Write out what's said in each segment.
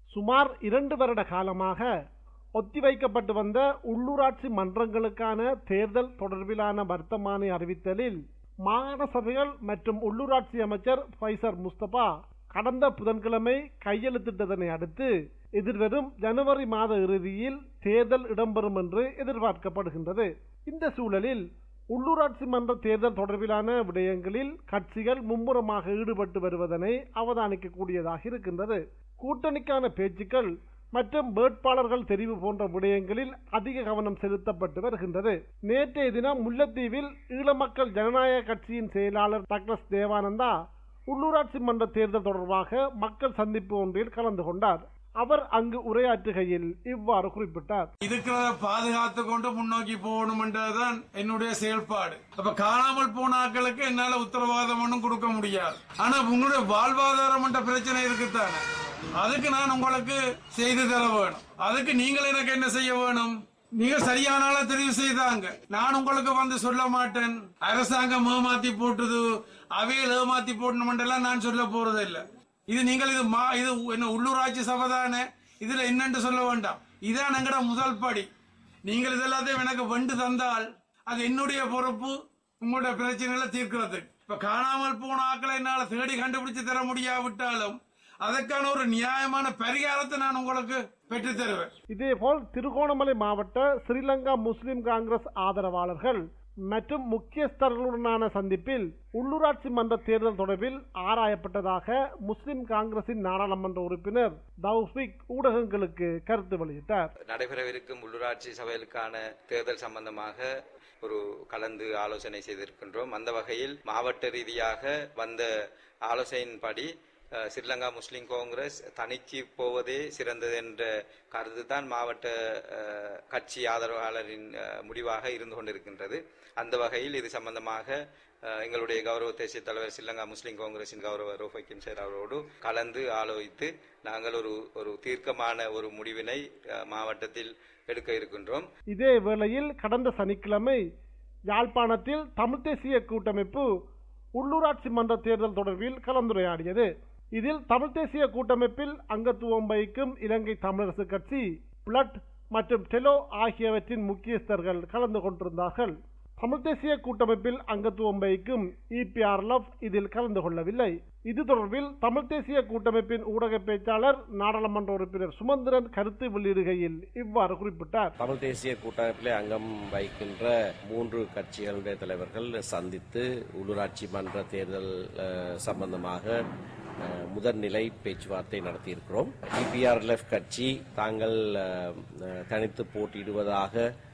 சுமார் இரண்டு வருட காலமாக ஒத்திவைக்கப்பட்டு வந்த உள்ளூராட்சி மன்றங்களுக்கான தேர்தல் தொடர்பிலான வர்த்தமானி அறிவித்தலில் மாகாண சபைகள் மற்றும் உள்ளூராட்சி அமைச்சர் ஃபைசர் முஸ்தபா கடந்த புதன்கிழமை கையெழுத்திட்டதனை அடுத்து எதிர்வரும் ஜனவரி மாத இறுதியில் தேர்தல் இடம்பெறும் என்று எதிர்பார்க்கப்படுகின்றது இந்த சூழலில் உள்ளூராட்சி மன்ற தேர்தல் தொடர்பிலான விடயங்களில் கட்சிகள் மும்முரமாக ஈடுபட்டு வருவதனை அவதானிக்கக்கூடியதாக இருக்கின்றது கூட்டணிக்கான பேச்சுக்கள் மற்றும் வேட்பாளர்கள் தெரிவு போன்ற விடயங்களில் அதிக கவனம் செலுத்தப்பட்டு வருகின்றது நேற்றைய தினம் முல்லைத்தீவில் ஈழமக்கள் ஜனநாயக கட்சியின் செயலாளர் டாக்டர் தேவானந்தா உள்ளூராட்சி மன்ற தேர்தல் தொடர்பாக மக்கள் சந்திப்பு ஒன்றில் கலந்து கொண்டார் அவர் அங்கு உரையாற்றுகையில் இவ்வாறு குறிப்பிட்டார் இருக்கிறத பாதுகாத்து கொண்டு முன்னோக்கி போகணும்ன்றதுதான் என்னுடைய செயல்பாடு அப்ப காணாமல் போன ஆட்களுக்கு என்னால உத்தரவாதம் ஒன்றும் கொடுக்க முடியாது ஆனா உங்களுடைய வாழ்வாதாரம் என்ற பிரச்சனை இருக்குத்தானே அதுக்கு நான் உங்களுக்கு செய்து தர வேணும் அதுக்கு நீங்கள் எனக்கு என்ன செய்ய வேணும் நீங்க சரியான ஆளா தெரிவு செய்தாங்க நான் உங்களுக்கு வந்து சொல்ல மாட்டேன் அரசாங்கம் ஏமாத்தி போட்டுது அவையில் ஏமாத்தி போடணுமென்றெல்லாம் நான் சொல்ல போறது இல்லை இது நீங்கள் இது மா இது என்ன உள்ளூராட்சி சபை தானே இதுல என்னன்னு சொல்ல வேண்டாம் இதான் எங்கட முதல் படி நீங்கள் இதெல்லாத்தையும் எனக்கு வெண்டு தந்தால் அது என்னுடைய பொறுப்பு உங்களுடைய பிரச்சனைகளை தீர்க்கிறது இப்ப காணாமல் போன ஆக்களை என்னால தேடி கண்டுபிடிச்சு தர முடியாவிட்டாலும் அதற்கான ஒரு நியாயமான பரிகாரத்தை நான் உங்களுக்கு பெற்றுத் தருவேன் இதேபோல் திருகோணமலை மாவட்ட ஸ்ரீலங்கா முஸ்லிம் காங்கிரஸ் ஆதரவாளர்கள் மற்றும் முக்கியஸ்தர்களுடனான சந்திப்பில் உள்ளூராட்சி மன்ற தேர்தல் தொடர்பில் ஆராயப்பட்டதாக முஸ்லிம் காங்கிரசின் நாடாளுமன்ற உறுப்பினர் தௌஃபிக் ஊடகங்களுக்கு கருத்து வெளியிட்டார் நடைபெறவிருக்கும் உள்ளூராட்சி சபைகளுக்கான தேர்தல் சம்பந்தமாக ஒரு கலந்து ஆலோசனை செய்திருக்கின்றோம் அந்த வகையில் மாவட்ட ரீதியாக வந்த ஆலோசனையின்படி அஹ், ஸ்ரீலங்கா முஸ்லிம் காங்கிரஸ் தனிச்சு போவதே சிறந்தது என்ற கருத்து தான் மாவட்ட அஹ், கட்சி ஆதரவாளரின் அஹ், முடிவாக இருந்து கொண்டிருக்கின்றது அந்த வகையில் இது சம்பந்தமாக அஹ், எங்களுடைய கௌரவ தேசிய தலைவர் ஸ்ரீலங்கா முஸ்லிம் காங்கிரசின் கௌரவ ரோஃபைக்கிம் சேர் அவரோடு கலந்து ஆலோசித்து நாங்கள் ஒரு ஒரு தீர்க்கமான ஒரு முடிவினை அஹ், மாவட்டத்தில் எடுக்க இருக்கின்றோம் இதே வேளையில் கடந்த சனிக்கிழமை யாழ்ப்பாணத்தில் தமிழ் தேசிய கூட்டமைப்பு உள்ளூராட்சி மன்ற தேர்தல் தொடர்பில் கலந்துரையாடியது இதில் தமிழ் தேசிய கூட்டமைப்பில் அங்கத்துவம் வகிக்கும் இலங்கை தமிழரசு கட்சி பிளட் மற்றும் டெலோ ஆகியவற்றின் முக்கியஸ்தர்கள் கலந்து கொண்டிருந்தார்கள் தமிழ் தேசிய கூட்டமைப்பில் அங்கத்துவம் வகிக்கும் இபிஆர்எல்எஃப் இதில் கலந்து கொள்ளவில்லை இது தொடர்பில் தமிழ் தேசிய கூட்டமைப்பின் ஊடக பேச்சாளர் நாடாளுமன்ற உறுப்பினர் சுமந்திரன் கருத்து வெளியிடுகையில் இவ்வாறு குறிப்பிட்டார் தமிழ் தேசிய கூட்டமைப்பிலே அங்கம் வகிக்கின்ற மூன்று கட்சிகளுடைய தலைவர்கள் சந்தித்து உள்ளூராட்சி மன்ற தேர்தல் அஹ், சம்பந்தமாக அஹ், முதற்நிலை பேச்சுவார்த்தை நடத்தியிருக்கிறோம் இபிஆர்எல்எஃப் கட்சி தாங்கள் அஹ், அஹ், தனித்து போட்டியிடுவதாக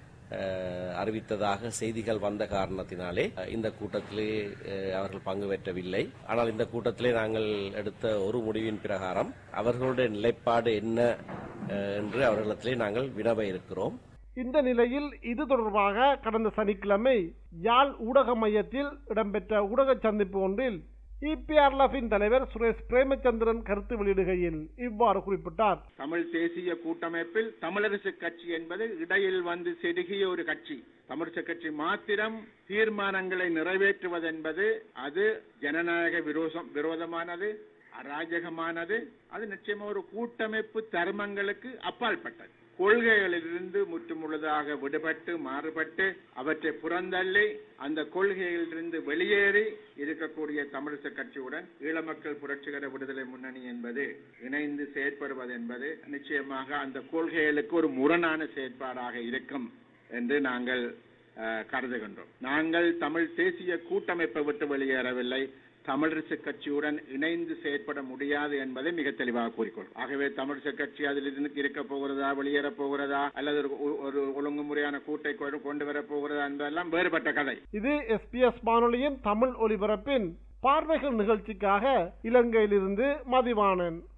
அஹ், அறிவித்ததாக செய்திகள் வந்த காரணத்தினாலே அஹ், இந்த கூட்டத்திலே அஹ், அவர்கள் பங்கு பெற்றவில்லை ஆனால் இந்த கூட்டத்திலே நாங்கள் எடுத்த ஒரு முடிவின் பிரகாரம் அவர்களுடைய நிலைப்பாடு என்ன அஹ், என்று அவர்களிடத்திலே நாங்கள் வினவ இருக்கிறோம் இந்த நிலையில் இது தொடர்பாக கடந்த சனிக்கிழமை யாழ் ஊடக மையத்தில் இடம்பெற்ற ஊடக சந்திப்பு ஒன்றில் இபிஆர்எஃபின் தலைவர் சுரேஷ் பிரேமச்சந்திரன் கருத்து வெளியிடுகையில் இவ்வாறு குறிப்பிட்டார் தமிழ் தேசிய கூட்டமைப்பில் தமிழரசு கட்சி என்பது இடையில் வந்து செருகிய ஒரு கட்சி தமிழரசு கட்சி மாத்திரம் தீர்மானங்களை நிறைவேற்றுவதென்பது அது ஜனநாயக விரோதம் விரோதமானது அராஜகமானது அது நிச்சயமா ஒரு கூட்டமைப்பு தர்மங்களுக்கு அப்பாற்பட்டது கொள்கைகளிலிருந்து முற்றுமுழுதாக விடுபட்டு மாறுபட்டு அவற்றை புறந்தள்ளி அந்த கொள்கையிலிருந்து வெளியேறி இருக்கக்கூடிய தமிழிசை கட்சியுடன் ஈழமக்கள் புரட்சிகர விடுதலை முன்னணி என்பது இணைந்து செயற்படுவது என்பது நிச்சயமாக அந்த கொள்கைகளுக்கு ஒரு முரணான செயற்பாடாக இருக்கும் என்று நாங்கள் அஹ், கருதுகின்றோம் நாங்கள் தமிழ் தேசிய கூட்டமைப்பை விட்டு வெளியேறவில்லை தமிழரசு கட்சியுடன் இணைந்து செயற்பட முடியாது என்பதை மிக தெளிவாக கூறிக்கொள்ளும் ஆகவே தமிழரசு கட்சி அதில் இருந்து இருக்க போகிறதா வெளியேற போகிறதா அல்லது ஒரு ஒரு ஒழுங்குமுறையான கூட்டை கொண்டு- கொண்டு வர போகிறதா என்பதெல்லாம் வேறுபட்ட கதை இது எஸ்பிஎஸ் வானொலியின் தமிழ் ஒலிபரப்பின் பார்வைகள் நிகழ்ச்சிக்காக இலங்கையிலிருந்து மதிவாணன்